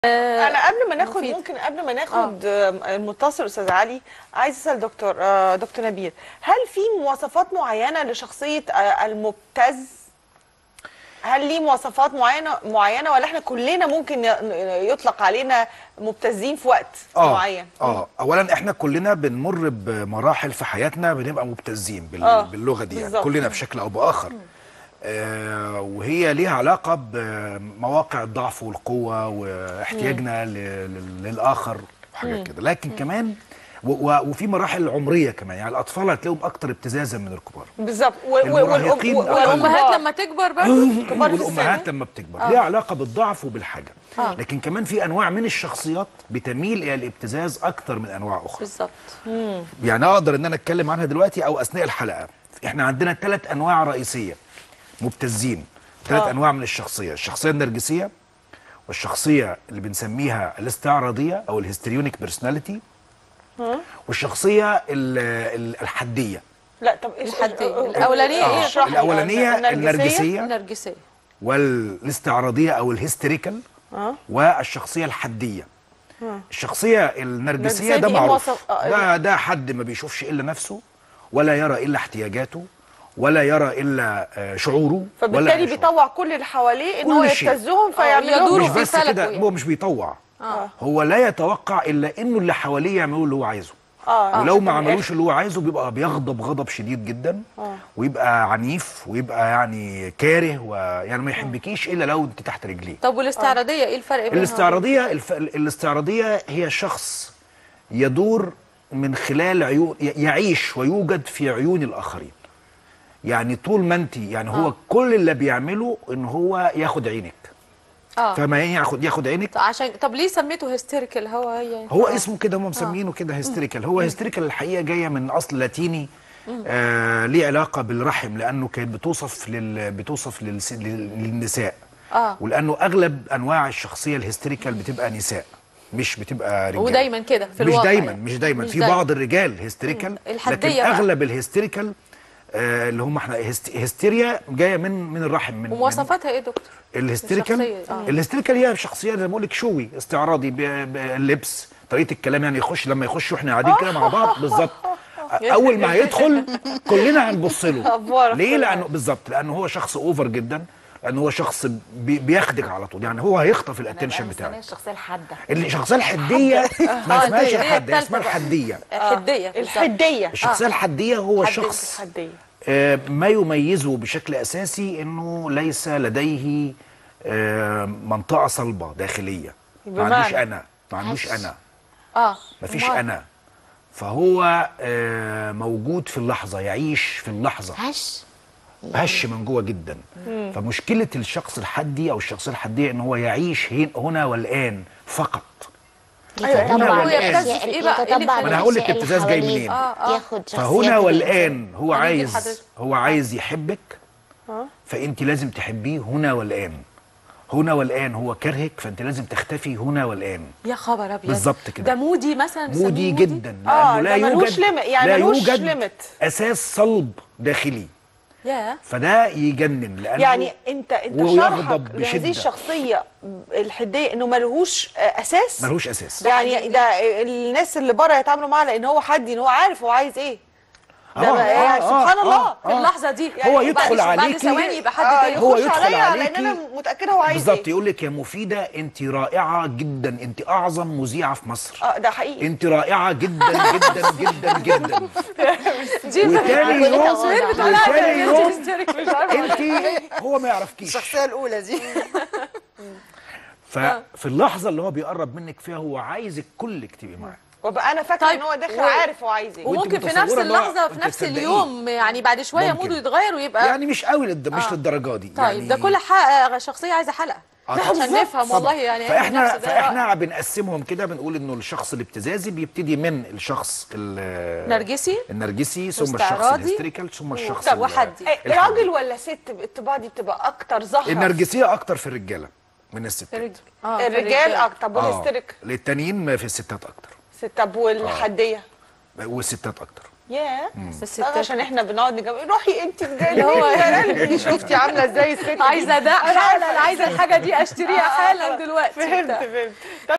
انا قبل ما ناخد مفيد. ممكن قبل ما ناخد آه. المتصل استاذ علي عايز اسال دكتور آه، دكتور نبيل هل في مواصفات معينه لشخصيه آه، المبتز هل ليه مواصفات معينه معينه ولا احنا كلنا ممكن ي- يطلق علينا مبتزين في وقت معين اه اولا احنا كلنا بنمر بمراحل في حياتنا بنبقى مبتزين بال... آه، باللغه دي يعني بالظبط. كلنا بشكل او باخر آه وهي ليها علاقه بمواقع الضعف والقوه واحتياجنا ل... لل- للاخر وحاجات كده لكن كمان و... و... وفي مراحل عمريه كمان يعني الاطفال هتلاقيهم اكتر ابتزازا من الكبار بالظبط و- و- والأم- المراهقين و- أقل. والامهات لما تكبر برضه كبار في والامهات السن. لما بتكبر ليها علاقه بالضعف وبالحاجه آه. لكن كمان في انواع من الشخصيات بتميل الى الابتزاز اكتر من انواع اخرى بالظبط يعني اقدر ان انا اتكلم عنها دلوقتي او اثناء الحلقه احنا عندنا ثلاث انواع رئيسيه مبتزين ثلاث آه. انواع من الشخصيه الشخصيه النرجسيه والشخصيه اللي بنسميها الاستعراضيه او الهستريونيك بيرسوناليتي والشخصيه ال- ال- الحديه لا طب ايش الحدية. آه، آه، الأولانية آه، إيه؟ اشرح لي. الاولانيه النرجسيه النرجسيه والاستعراضيه او الهستيريكال اه والشخصيه الحديه الشخصيه النرجسيه النرجسية ده دي إيه معروف مواصف- آه، ده ده حد ما بيشوفش الا نفسه ولا يرى الا احتياجاته ولا يرى الا آه، شعوره ولا فبالتالي أي شعور. بيطوع كل اللي حواليه ان كل هو شيء. يبتزهم فيعمل يدوروا لهم مش في بس فلكه كده يعني. هو مش بيطوع اه هو لا يتوقع الا انه اللي حواليه يعملوا اللي هو عايزه اه ولو ما في الآخر. عملوش اللي هو عايزه بيبقى بيغضب غضب شديد جدا آه. ويبقى عنيف ويبقى يعني كاره ويعني ما يحبكيش الا لو انت تحت رجليه طب والاستعراضيه ايه الفرق بينها الاستعراضيه الف... الاستعراضيه هي شخص يدور من خلال عيون ي- يعيش ويوجد في عيون الاخرين يعني طول ما انت يعني هو آه. كل اللي بيعمله ان هو ياخد عينك اه فما ياخد ياخد عينك طب عشان طب ليه سميته هيستيريكال هو هي هو آه. اسمه كده هم مسمينه كده هيستيريكال هو هيستيريكال الحقيقه جايه من اصل لاتيني آه ليه علاقه بالرحم لانه كانت بتوصف لل بتوصف للس... لل- للنساء اه ولانه اغلب انواع الشخصيه الهيستيريكال بتبقى نساء مش بتبقى رجال ودايما كده في مش الواقع دايما يعني. مش دايما مش في دايماً. بعض الرجال هيستيريكال الحدية لكن بقى. اغلب الهيستيريكال آه اللي هم احنا هيست- هيستيريا جايه من من الرحم من من ومواصفاتها ايه يا دكتور الهيستيريكال الشخصية، آه. الهيستيريكال هي شخصيه زي ما بقول لك شوي استعراضي ب- باللبس طريقه الكلام يعني يخش لما يخش واحنا قاعدين كده مع بعض بالظبط اول ما هيدخل كلنا هنبص له أفوار ليه كلها. لانه بالظبط لانه هو شخص اوفر جدا لانه هو شخص بي بياخدك على طول يعني هو هيخطف الاتنشن بتاعك الشخصيه الحاده الشخصيه الحديه ما آه، اسمهاش دي- دي الحديه التالتة اسمها بقى. الحديه الحديه بالظبط. الحديه الشخصيه الحديه هو حدية شخص الحديه آه، ما يميزه بشكل اساسي انه ليس لديه آه، منطقه صلبه داخليه ما بمعنى؟ عندوش انا ما عندوش هش. انا اه ما فيش أمال. انا فهو آه، موجود في اللحظه يعيش في اللحظه هش هش من جوه جدا فمشكله الشخص الحدي او الشخصيه الحديه ان هو يعيش هن- هنا والان فقط يتطبع هو على يبتز الأشياء- في إيه بقى؟ إيه اللي يتطبع على ما أنا هقول لك الأشياء اللي الابتزاز جاي حواليه. منين. آه، آه. ياخد شخصيات فهنا الإنسان. والان هو هنيجي عايز لحضرتك. هو عايز يحبك فانت لازم تحبيه هنا والان هنا والان هو كرهك فانت لازم تختفي هنا والان يا خبر ابيض بالظبط كده. ده مودي مثلا بنسميه مودي جدا آه، لانه لا ده ملوش يوجد limit، يعني لا ملوش يوجد limit. اساس صلب داخلي يا فده يجنن لانه يعني انت انت ويغضب شرحك بشدة. لهذه الشخصيه الحديه انه ملهوش آه، اساس ملوش اساس يعني ده الناس اللي بره يتعاملوا معاه لان هو حدي ان هو عارف هو عايز ايه ده آه، بقى- آه، يعني آه، سبحان آه، الله في اللحظه دي هو بعد- يدخل بعد عليكي- ثواني يبقى حد آه، تاني هو يخش يدخل عليا عليكي- لان انا متاكده هو عايز بالظبط ايه يقول لك يا مفيده انت رائعه جدا انت اعظم مذيعه في مصر اه ده حقيقي انت رائعه جدا جدا جدا جدا دي وتاني كلنا يوم واضح. وتاني يوم هيستيريك مش عارفه انت هو ما يعرفكيش الشخصيه الاولى دي ففي اللحظه اللي هو بيقرب منك فيها هو عايزك كلك تبقي معاه وابقى انا فاكره طيب، ان هو داخل و- عارف هو عايز ايه وانت وممكن في نفس متصورة إن هو- اللحظه في انت نفس تصدقيه. اليوم يعني بعد شويه ممكن. موده يتغير ويبقى يعني مش قوي للد... مش آه. للدرجه دي طيب يعني ده كل حلقه شخصيه عايزه حلقه آه عشان طبعاً. نفهم طبعاً. والله يعني فاحنا نفس ده رائع. فاحنا بنقسمهم كده بنقول انه الشخص الابتزازي بيبتدي من الشخص ال- نرجسي النرجسي ثم الشخص واستعراضي الهستيريكال ثم الشخص طب ال- وحدي. إيه، الحدي. راجل ولا ست الطباع دي بتبقى اكتر ظاهره النرجسيه اكتر في الرجاله من الستات الرج- آه، في الرجال اكتر طب آه. والهستيريك للتانيين في الستات اكتر ست- طب والحديه والستات اكتر ياه بس آه، الستات عشان احنا بنقعد نجيب روحي انت اللي هو يا قلبي شفتي عامله ازاي الست دي؟ عايزه ده حالا عايزه الحاجه دي اشتريها حالا دلوقتي فهمت فهمت